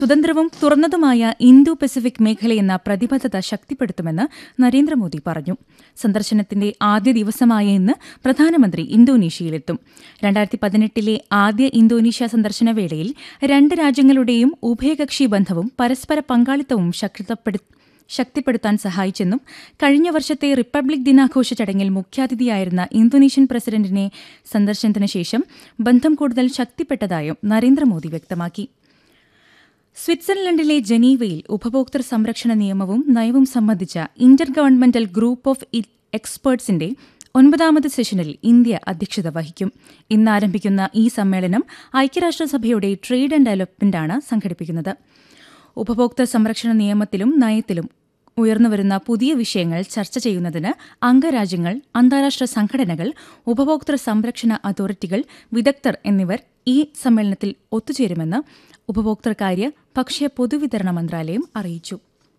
സ്വതന്ത്രവും തുറന്നതുമായ Indo Pacific മേഖലയെന്ന പ്രതിബദ്ധത ശക്തിപ്പെടുത്തുമെന്ന് നരേന്ദ്രമോദി പറഞ്ഞു സന്ദർശനത്തിന്റെ ആദ്യ ദിവസമായ ഇന്ന് പ്രധാനമന്ത്രി ഇന്തോനേഷ്യയിലെത്തും രണ്ടായിരത്തി പതിനെട്ടിലെ ആദ്യ ഇന്തോനേഷ്യ സന്ദർശന വേളയിൽ രണ്ട് രാജ്യങ്ങളുടെയും ഉഭയകക്ഷി ബന്ധവും പരസ്പര പങ്കാളിത്തവും ശക്തിപ്പെടുത്തി ശക്തിപ്പെടുത്താൻ സഹായിച്ചെന്നും കഴിഞ്ഞ വർഷത്തെ റിപ്പബ്ലിക് ദിനാഘോഷ ചടങ്ങിൽ മുഖ്യാതിഥിയായിരുന്ന ഇന്തോനേഷ്യൻ പ്രസിഡന്റിനെ സന്ദർശനത്തിന് ശേഷം ബന്ധം കൂടുതൽ ശക്തിപ്പെട്ടതായും നരേന്ദ്രമോദി വ്യക്തമാക്കി സ്വിറ്റ്സർലൻഡിലെ ജനീവയിൽ ഉപഭോക്തൃ സംരക്ഷണ നിയമവും നയവും സംബന്ധിച്ച ഇന്റർ ഗവൺമെന്റൽ ഗ്രൂപ്പ് ഓഫ് എക്സ്പേർട്സിന്റെ ഒൻപതാമത് സെഷനിൽ ഇന്ത്യ അധ്യക്ഷത വഹിക്കും ഇന്ന് ആരംഭിക്കുന്ന ഈ സമ്മേളനം ഐക്യരാഷ്ട്രസഭയുടെ ട്രേഡ് ആൻഡ് ഡെവലപ്മെന്റാണ് സംഘടിപ്പിക്കുന്നത് ഉപഭോക്തൃ സംരക്ഷണ നിയമത്തിലും നയത്തിലും ഉയർന്നുവരുന്ന പുതിയ വിഷയങ്ങൾ ചർച്ച ചെയ്യുന്നതിന് അംഗരാജ്യങ്ങൾ അന്താരാഷ്ട്ര സംഘടനകൾ ഉപഭോക്തൃ സംരക്ഷണ അതോറിറ്റികൾ വിദഗ്ധർ എന്നിവർ ഈ സമ്മേളനത്തിൽ ഒത്തുചേരുമെന്ന് ഉപഭോക്തൃകാര്യ ഭക്ഷ്യ പൊതുവിതരണ മന്ത്രാലയം അറിയിച്ചു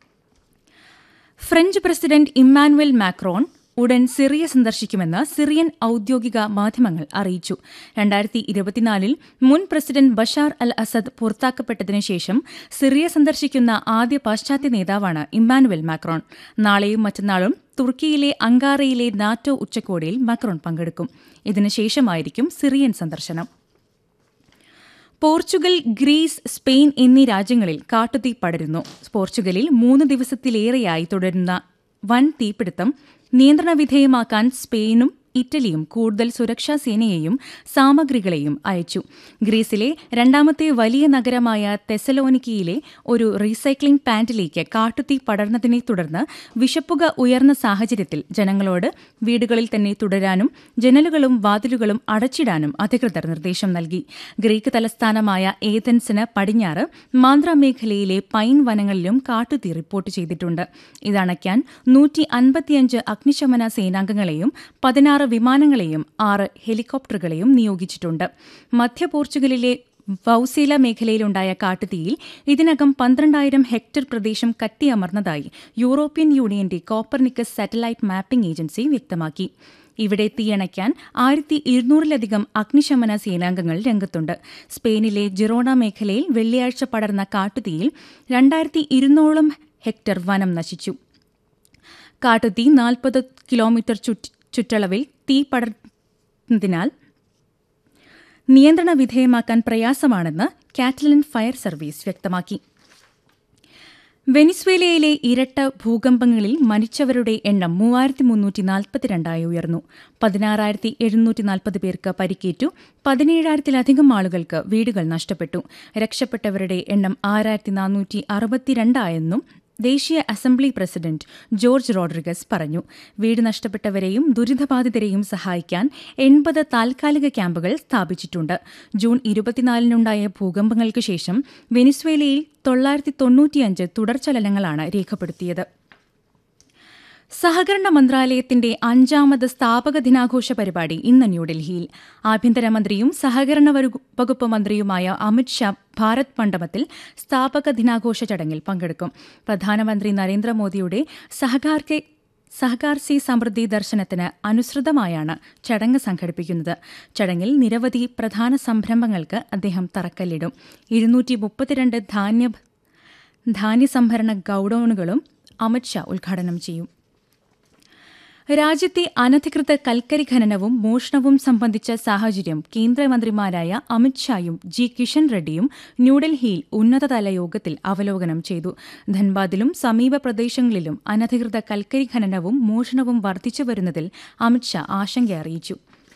ഫ്രഞ്ച് പ്രസിഡന്റ് ഇമ്മാനുവൽ മാക്രോൺ ഉടൻ സിറിയ സന്ദർശിക്കുമെന്ന് സിറിയൻ ഔദ്യോഗിക മാധ്യമങ്ങൾ അറിയിച്ചു രണ്ടായിരത്തി ഇരുപത്തിനാലിൽ മുൻ പ്രസിഡന്റ് ബഷാർ അൽ അസദ് പുറത്താക്കപ്പെട്ടതിനു ശേഷം സിറിയ സന്ദർശിക്കുന്ന ആദ്യ പാശ്ചാത്യ നേതാവാണ് ഇമ്മാനുവൽ മാക്രോൺ നാളെയും മറ്റന്നാളും തുർക്കിയിലെ അങ്കാറയിലെ നാറ്റോ ഉച്ചകോടിയിൽ മാക്രോൺ പങ്കെടുക്കും ഇതിനുശേഷമായിരിക്കും സിറിയൻ സന്ദർശനം പോർച്ചുഗൽ ഗ്രീസ് സ്പെയിൻ എന്നീ രാജ്യങ്ങളിൽ കാട്ടുതീ പടരുന്നു പോർച്ചുഗലിൽ മൂന്ന് ദിവസത്തിലേറെയായി തുടരുന്ന വൻ തീപിടുത്തം നിയന്ത്രണ വിധേയമാക്കാൻ സ്പെയിനും ഇറ്റലിയും കൂടുതൽ സുരക്ഷാ സേനയെയും സാമഗ്രികളെയും അയച്ചു ഗ്രീസിലെ രണ്ടാമത്തെ വലിയ നഗരമായ തെസലോനിക്കിയിലെ ഒരു റീസൈക്ലിംഗ് പ്ലാന്റിലേക്ക് കാട്ടുതീ പടർന്നതിനെ തുടർന്ന് വിഷപ്പുക ഉയർന്ന സാഹചര്യത്തിൽ ജനങ്ങളോട് വീടുകളിൽ തന്നെ തുടരാനും ജനലുകളും വാതിലുകളും അടച്ചിടാനും അധികൃതർ നിർദ്ദേശം നൽകി ഗ്രീക്ക് തലസ്ഥാനമായ ഏതൻസിന് പടിഞ്ഞാറ് മാന്ദ്ര മേഖലയിലെ പൈൻ വനങ്ങളിലും കാട്ടുതീ റിപ്പോർട്ട് ചെയ്തിട്ടുണ്ട് ഇതണയ്ക്കാൻ നൂറ്റി അൻപത്തിയഞ്ച് അഗ്നിശമന സേനാംഗങ്ങളെയും പതിനാറ് വിമാനങ്ങളെയും ആറ് ഹെലികോപ്റ്ററുകളെയും നിയോഗിച്ചിട്ടുണ്ട് മധ്യ പോർച്ചുഗലിലെ വൌസേല മേഖലയിലുണ്ടായ കാട്ടുതീയിൽ ഇതിനകം പന്ത്രണ്ടായിരം ഹെക്ടർ പ്രദേശം കത്തിയമർന്നതായി യൂറോപ്യൻ യൂണിയന്റെ കോപ്പർനിക്കസ് സാറ്റലൈറ്റ് മാപ്പിംഗ് ഏജൻസി വ്യക്തമാക്കി ഇവിടെ തീയണയ്ക്കാൻ ആയിരത്തി ഇരുന്നൂറിലധികം അഗ്നിശമന സേനാംഗങ്ങൾ രംഗത്തുണ്ട് സ്പെയിനിലെ ജിറോണ മേഖലയിൽ വെള്ളിയാഴ്ച പടർന്ന കാട്ടുതീയിൽ രണ്ടായിരത്തി ഇരുന്നൂറോളം ഹെക്ടർ വനം നശിച്ചു കാട്ടുതീ നാൽപ്പത് കിലോമീറ്റർ ചുറ്റളവിൽ തീ പടർന്നതിനാൽ നിയന്ത്രണ വിധേയമാക്കാൻ പ്രയാസമാണെന്ന് കാറ്റലൻ ഫയർ സർവീസ് വ്യക്തമാക്കി വെനിസ്വേലയിലെ ഇരട്ട ഭൂകമ്പങ്ങളിൽ മരിച്ചവരുടെ എണ്ണം മൂവായിരത്തി മുന്നൂറ്റി നാൽപ്പത്തിരണ്ടായി ഉയർന്നു പതിനാറായിരത്തി എഴുന്നൂറ്റി നാൽപ്പത് പേർക്ക് പരിക്കേറ്റു പതിനേഴായിരത്തിലധികം ആളുകൾക്ക് വീടുകൾ നഷ്ടപ്പെട്ടു രക്ഷപ്പെട്ടവരുടെ എണ്ണം ആറായിരത്തി നാനൂറ്റി അറുപത്തിരണ്ടായെന്നും ദേശീയ അസംബ്ലി പ്രസിഡന്റ് ജോർജ് റോഡ്രിഗസ് പറഞ്ഞു വീട് നഷ്ടപ്പെട്ടവരെയും ദുരിതബാധിതരെയും സഹായിക്കാൻ എൺപത് താൽക്കാലിക ക്യാമ്പുകൾ സ്ഥാപിച്ചിട്ടുണ്ട് ജൂൺ ഇരുപത്തിനാലിനുണ്ടായ ഭൂകമ്പങ്ങൾക്ക് ശേഷം വെനിസ്വേലയിൽ തൊള്ളായിരത്തി തൊണ്ണൂറ്റിയഞ്ച് തുടർചലനങ്ങളാണ് രേഖപ്പെടുത്തിയത് സഹകരണ മന്ത്രാലയത്തിന്റെ അഞ്ചാമത് സ്ഥാപക ദിനാഘോഷ പരിപാടി ഇന്ന് ന്യൂഡൽഹിയിൽ ആഭ്യന്തരമന്ത്രിയും സഹകരണ വകുപ്പ് മന്ത്രിയുമായ അമിത് ഷാ ഭാരത് മണ്ഡപത്തിൽ സ്ഥാപക ദിനാഘോഷ ചടങ്ങിൽ പങ്കെടുക്കും പ്രധാനമന്ത്രി നരേന്ദ്രമോദിയുടെ സഹകാർക്കെ സഹകാർ സി സമൃദ്ധി ദർശനത്തിന് അനുസൃതമായാണ് ചടങ്ങ് സംഘടിപ്പിക്കുന്നത് ചടങ്ങിൽ നിരവധി പ്രധാന സംരംഭങ്ങൾക്ക് അദ്ദേഹം തറക്കല്ലിടും ഇരുന്നൂറ്റി മുപ്പത്തിരണ്ട് ധാന്യ ധാന്യസംഭരണ ഗൌഡൌണുകളും അമിത്ഷാ ഉദ്ഘാടനം ചെയ്യും രാജ്യത്തെ അനധികൃത കൽക്കരി ഖനനവും മോഷണവും സംബന്ധിച്ച സാഹചര്യം കേന്ദ്രമന്ത്രിമാരായ അമിത്ഷായും ജി കിഷൻ റെഡ്ഡിയും ന്യൂഡൽഹിയിൽ ഉന്നതതല യോഗത്തിൽ അവലോകനം ചെയ്തു ധൻബാദിലും സമീപ പ്രദേശങ്ങളിലും അനധികൃത കൽക്കരി ഖനനവും മോഷണവും വർദ്ധിച്ചു വരുന്നതിൽ അമിത്ഷാ ആശങ്ക അറിയിച്ചു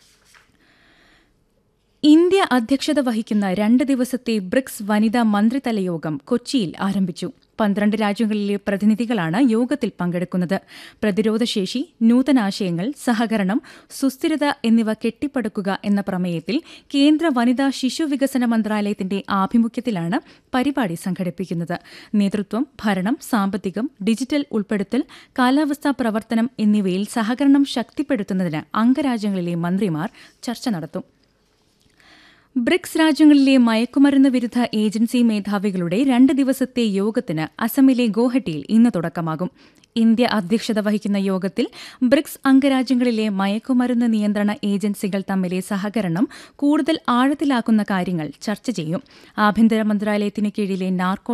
ഇന്ത്യ അധ്യക്ഷത വഹിക്കുന്ന രണ്ട് ദിവസത്തെ ബ്രിക്സ് വനിതാ മന്ത്രിതല യോഗം കൊച്ചിയിൽ ആരംഭിച്ചു പന്ത്രണ്ട് രാജ്യങ്ങളിലെ പ്രതിനിധികളാണ് യോഗത്തിൽ പങ്കെടുക്കുന്നത് പ്രതിരോധശേഷി നൂതനാശയങ്ങൾ സഹകരണം സുസ്ഥിരത എന്നിവ കെട്ടിപ്പടുക്കുക എന്ന പ്രമേയത്തിൽ കേന്ദ്ര വനിതാ ശിശു വികസന മന്ത്രാലയത്തിന്റെ ആഭിമുഖ്യത്തിലാണ് പരിപാടി സംഘടിപ്പിക്കുന്നത് നേതൃത്വം ഭരണം സാമ്പത്തികം ഡിജിറ്റൽ ഉൾപ്പെടുത്തൽ കാലാവസ്ഥാ പ്രവർത്തനം എന്നിവയിൽ സഹകരണം ശക്തിപ്പെടുത്തുന്നതിന് അംഗരാജ്യങ്ങളിലെ മന്ത്രിമാർ ചർച്ച നടത്തും ബ്രിക്സ് രാജ്യങ്ങളിലെ മയക്കുമരുന്ന് വിരുദ്ധ ഏജൻസി മേധാവികളുടെ രണ്ട് ദിവസത്തെ യോഗത്തിന് അസമിലെ ഗോഹട്ടിയിൽ ഇന്ന് തുടക്കമാകും ഇന്ത്യ അധ്യക്ഷത വഹിക്കുന്ന യോഗത്തിൽ ബ്രിക്സ് അംഗരാജ്യങ്ങളിലെ മയക്കുമരുന്ന് നിയന്ത്രണ ഏജൻസികൾ തമ്മിലെ സഹകരണം കൂടുതൽ ആഴത്തിലാക്കുന്ന കാര്യങ്ങൾ ചർച്ച ചെയ്യും ആഭ്യന്തര മന്ത്രാലയത്തിനു കീഴിലെ നാർക്കോ